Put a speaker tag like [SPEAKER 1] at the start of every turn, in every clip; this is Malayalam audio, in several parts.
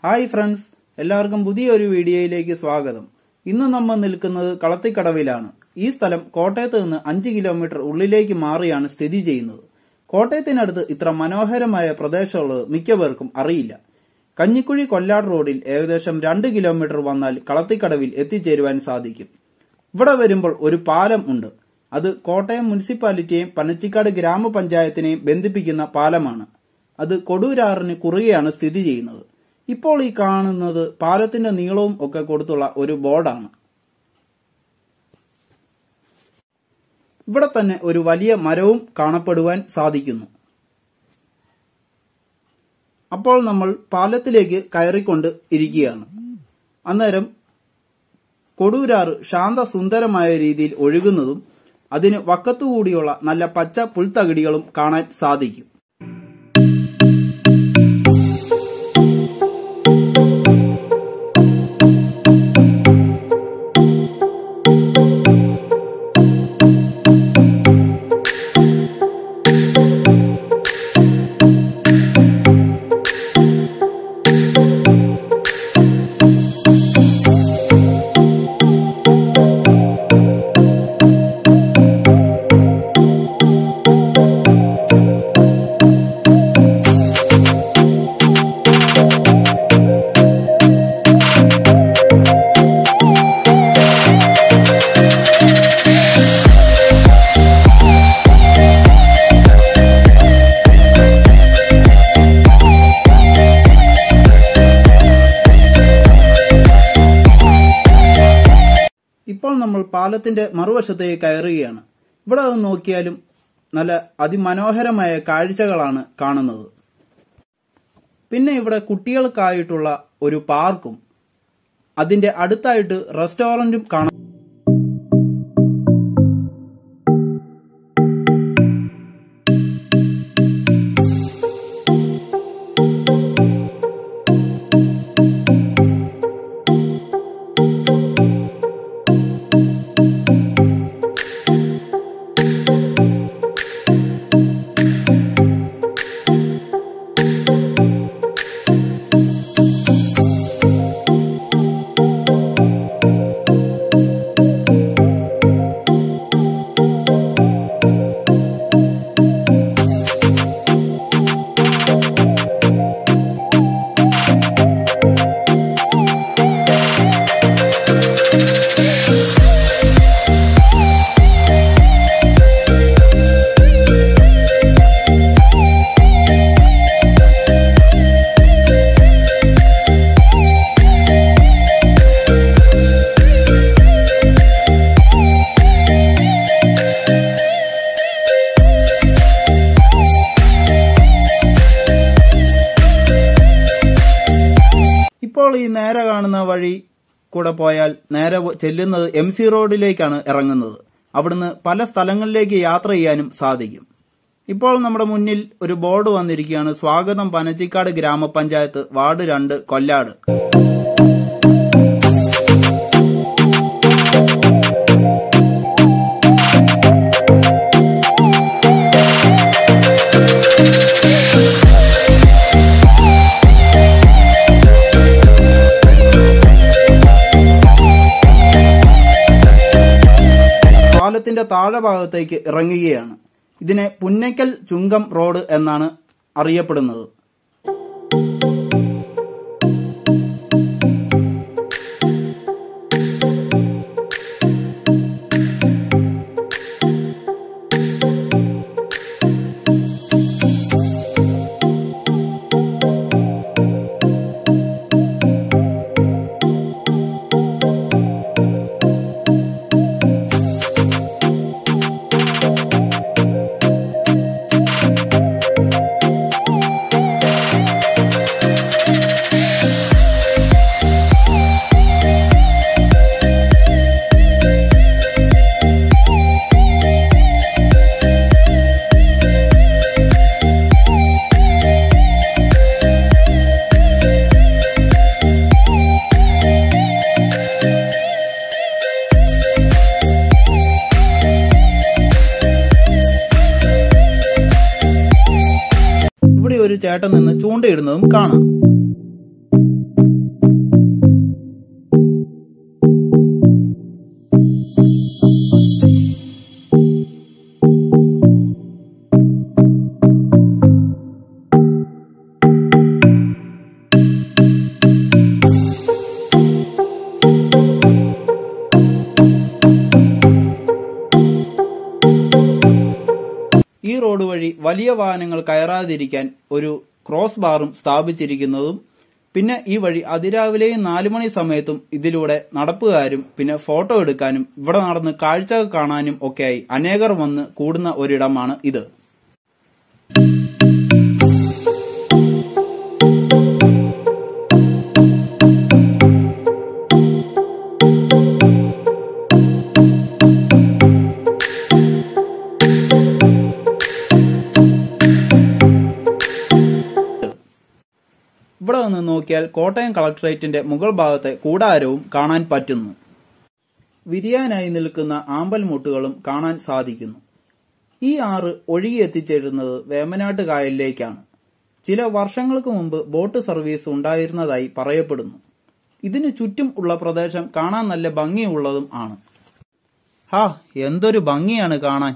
[SPEAKER 1] ഹായ് ഫ്രണ്ട്സ് എല്ലാവർക്കും പുതിയൊരു വീഡിയോയിലേക്ക് സ്വാഗതം ഇന്ന് നമ്മൾ നിൽക്കുന്നത് കളത്തിക്കടവിലാണ് ഈ സ്ഥലം കോട്ടയത്ത് നിന്ന് അഞ്ച് കിലോമീറ്റർ ഉള്ളിലേക്ക് മാറിയാണ് സ്ഥിതി ചെയ്യുന്നത് കോട്ടയത്തിനടുത്ത് ഇത്ര മനോഹരമായ പ്രദേശമുള്ളത് മിക്കവർക്കും അറിയില്ല കഞ്ഞിക്കുഴി കൊല്ലാട് റോഡിൽ ഏകദേശം രണ്ട് കിലോമീറ്റർ വന്നാൽ കളത്തിക്കടവിൽ എത്തിച്ചേരുവാൻ സാധിക്കും ഇവിടെ വരുമ്പോൾ ഒരു പാലം ഉണ്ട് അത് കോട്ടയം മുനിസിപ്പാലിറ്റിയെയും പനച്ചിക്കാട് ഗ്രാമപഞ്ചായത്തിനെയും ബന്ധിപ്പിക്കുന്ന പാലമാണ് അത് കൊടൂരാറിന് കുറുകെയാണ് സ്ഥിതി ചെയ്യുന്നത് ഇപ്പോൾ ഈ കാണുന്നത് പാലത്തിന്റെ നീളവും ഒക്കെ കൊടുത്തുള്ള ഒരു ബോർഡാണ് ഇവിടെ തന്നെ ഒരു വലിയ മരവും കാണപ്പെടുവാൻ സാധിക്കുന്നു അപ്പോൾ നമ്മൾ പാലത്തിലേക്ക് കയറിക്കൊണ്ട് ഇരിക്കുകയാണ് അന്നേരം കൊടൂരാറ് ശാന്തസുന്ദരമായ രീതിയിൽ ഒഴുകുന്നതും അതിന് വക്കത്തുകൂടിയുള്ള നല്ല പച്ച പുൽത്തകിടികളും കാണാൻ സാധിക്കും ഇപ്പോൾ നമ്മൾ പാലത്തിന്റെ മറുവശത്തേക്ക് കയറുകയാണ് ഇവിടെ നിന്ന് നോക്കിയാലും നല്ല അതിമനോഹരമായ കാഴ്ചകളാണ് കാണുന്നത് പിന്നെ ഇവിടെ കുട്ടികൾക്കായിട്ടുള്ള ഒരു പാർക്കും അതിന്റെ അടുത്തായിട്ട് റെസ്റ്റോറന്റും കാണാം ഇപ്പോൾ ഈ നേരെ കാണുന്ന വഴി കൂടെ പോയാൽ നേരെ പോ- ചെല്ലുന്നത് എം സി റോഡിലേക്കാണ് ഇറങ്ങുന്നത് അവിടുന്ന് പല സ്ഥലങ്ങളിലേക്ക് യാത്ര ചെയ്യാനും സാധിക്കും ഇപ്പോൾ നമ്മുടെ മുന്നിൽ ഒരു ബോർഡ് വന്നിരിക്കുകയാണ് സ്വാഗതം പനച്ചിക്കാട് ഗ്രാമപഞ്ചായത്ത് വാർഡ് രണ്ട് കൊല്ലാട് പാലത്തിന്റെ താഴെ ഭാഗത്തേക്ക് ഇറങ്ങുകയാണ് ഇതിനെ പുന്നയ്ക്കൽ ചുങ്കം റോഡ് എന്നാണ് അറിയപ്പെടുന്നത് ഇവിടെ ഒരു ചേട്ടൻ നിന്ന് ചൂണ്ടയിടുന്നതും കാണാം ഈ റോഡ് വഴി വലിയ വാഹനങ്ങൾ കയറാതിരിക്കാൻ ഒരു ക്രോസ് ബാറും സ്ഥാപിച്ചിരിക്കുന്നതും പിന്നെ ഈ വഴി അതിരാവിലെയും നാലു മണി സമയത്തും ഇതിലൂടെ നടപ്പുകാരും പിന്നെ ഫോട്ടോ എടുക്കാനും ഇവിടെ നടന്ന് കാഴ്ച കാണാനും ഒക്കെയായി അനേകർ വന്ന് കൂടുന്ന ഒരിടമാണ് ഇത് ഇവിടെ നിന്ന് നോക്കിയാൽ കോട്ടയം കളക്ടറേറ്റിന്റെ മുകൾ ഭാഗത്തെ കൂടാരവും കാണാൻ പറ്റുന്നു വിരിയാനായി നിൽക്കുന്ന ആമ്പൽ മുട്ടുകളും കാണാൻ സാധിക്കുന്നു ഈ ആറ് ഒഴുകി എത്തിച്ചേരുന്നത് വേമനാട്ട് കായലിലേക്കാണ് ചില വർഷങ്ങൾക്ക് മുമ്പ് ബോട്ട് സർവീസ് ഉണ്ടായിരുന്നതായി പറയപ്പെടുന്നു ഇതിനു ചുറ്റും ഉള്ള പ്രദേശം കാണാൻ നല്ല ഭംഗിയുള്ളതും ആണ് ഹാ എന്തൊരു ഭംഗിയാണ് കാണാൻ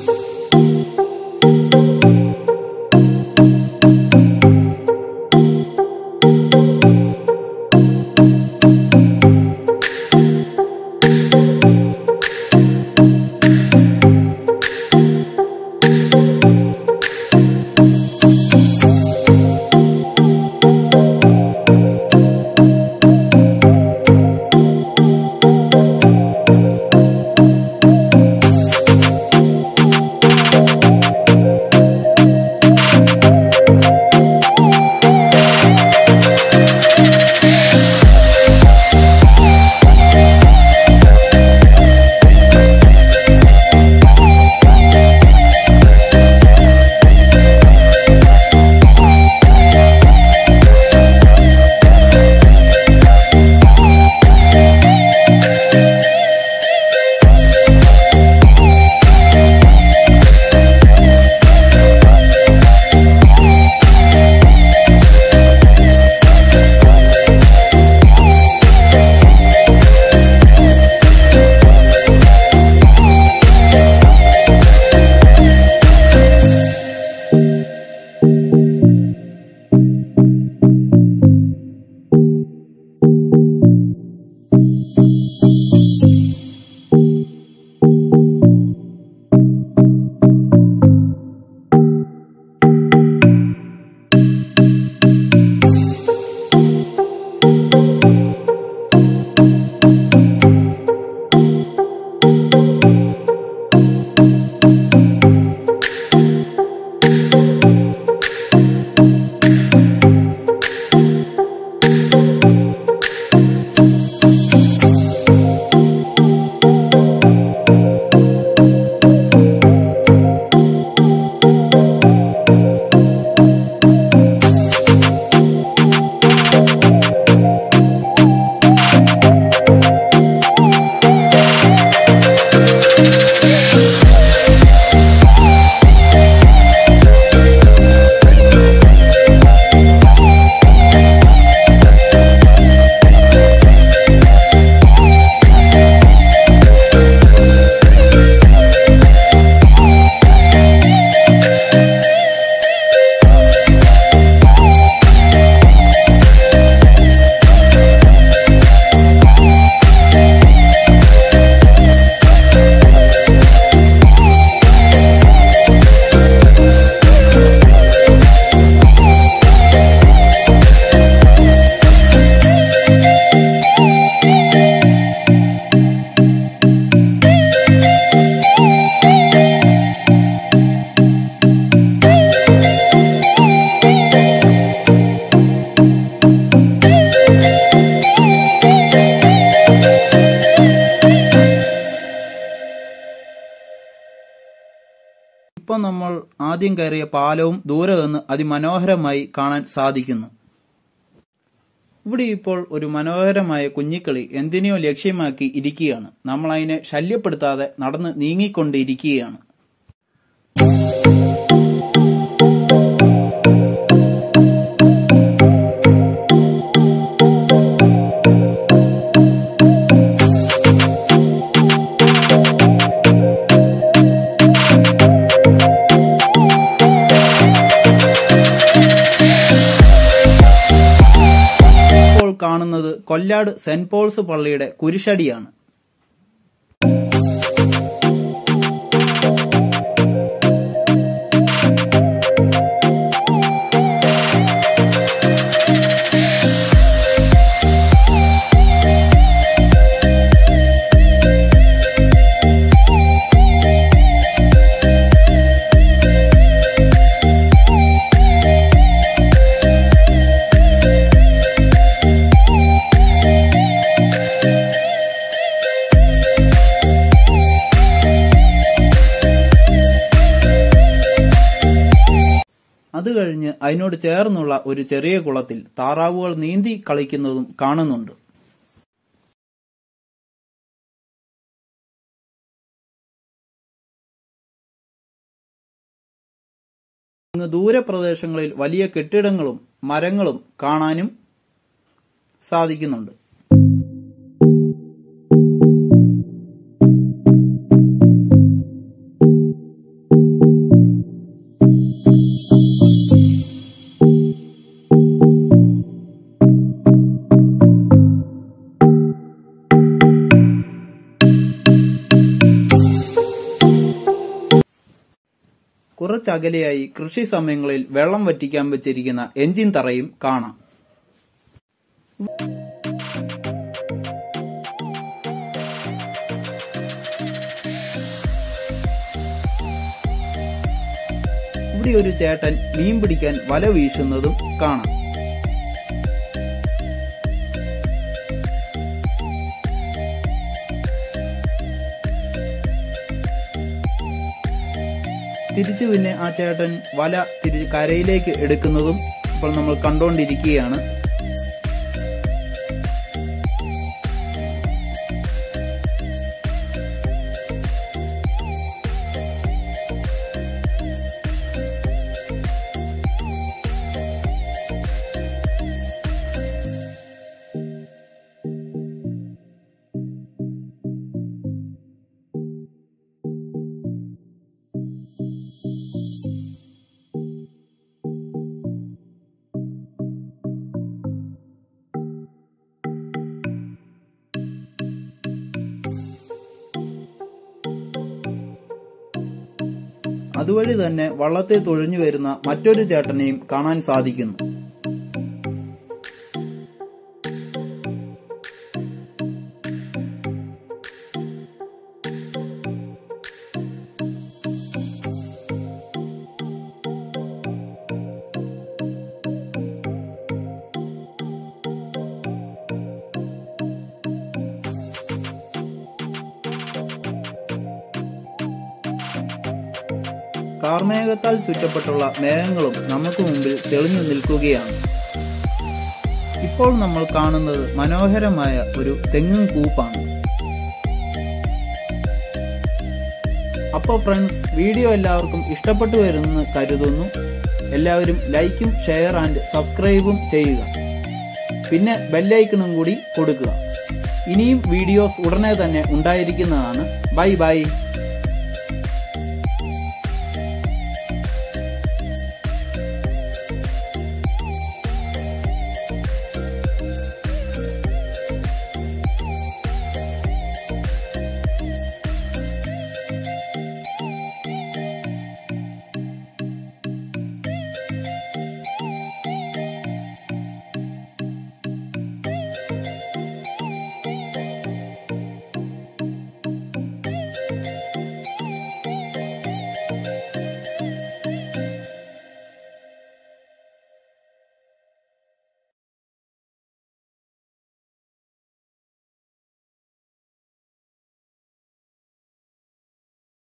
[SPEAKER 1] ഇപ്പം നമ്മൾ ആദ്യം കയറിയ പാലവും ദൂരെ നിന്ന് അതിമനോഹരമായി കാണാൻ സാധിക്കുന്നു ഇവിടെ ഇപ്പോൾ ഒരു മനോഹരമായ കുഞ്ഞിക്കളി എന്തിനെയോ ലക്ഷ്യമാക്കി ഇരിക്കുകയാണ് നമ്മൾ അതിനെ ശല്യപ്പെടുത്താതെ നടന്ന് നീങ്ങിക്കൊണ്ടിരിക്കുകയാണ് ഇപ്പോൾ കാണുന്നത് കൊല്ലാട് സെന്റ് പോൾസ് പള്ളിയുടെ കുരിശടിയാണ് അത് കഴിഞ്ഞ് അതിനോട് ചേർന്നുള്ള ഒരു ചെറിയ കുളത്തിൽ താറാവുകൾ നീന്തി കളിക്കുന്നതും കാണുന്നുണ്ട് അങ്ങ് ദൂരപ്രദേശങ്ങളിൽ വലിയ കെട്ടിടങ്ങളും മരങ്ങളും കാണാനും സാധിക്കുന്നുണ്ട് കുറച്ചകലെയായി കൃഷി സമയങ്ങളിൽ വെള്ളം വറ്റിക്കാൻ വെച്ചിരിക്കുന്ന എഞ്ചിൻ തറയും കാണാം ഇവിടെ ഒരു ചേട്ടൻ മീൻ പിടിക്കാൻ വല വീശുന്നതും കാണാം തിരിച്ചു പിന്നെ ആ ചേട്ടൻ വല തിരിച്ച് കരയിലേക്ക് എടുക്കുന്നതും ഇപ്പോൾ നമ്മൾ കണ്ടുകൊണ്ടിരിക്കുകയാണ് അതുവഴി തന്നെ വള്ളത്തെ തുഴഞ്ഞു വരുന്ന മറ്റൊരു ചേട്ടനെയും കാണാൻ സാധിക്കുന്നു കാർമേഘത്താൽ ചുറ്റപ്പെട്ടുള്ള മേഘങ്ങളും നമുക്ക് മുമ്പിൽ തെളിഞ്ഞു നിൽക്കുകയാണ് ഇപ്പോൾ നമ്മൾ കാണുന്നത് മനോഹരമായ ഒരു തെങ്ങും കൂപ്പാണ് അപ്പോൾ ഫ്രണ്ട്സ് വീഡിയോ എല്ലാവർക്കും ഇഷ്ടപ്പെട്ടു വരുമെന്ന് കരുതുന്നു എല്ലാവരും ലൈക്കും ഷെയർ ആൻഡ് സബ്സ്ക്രൈബും ചെയ്യുക പിന്നെ ബെല്ലൈക്കണും കൂടി കൊടുക്കുക ഇനിയും വീഡിയോസ് ഉടനെ തന്നെ ഉണ്ടായിരിക്കുന്നതാണ് ബൈ ബൈ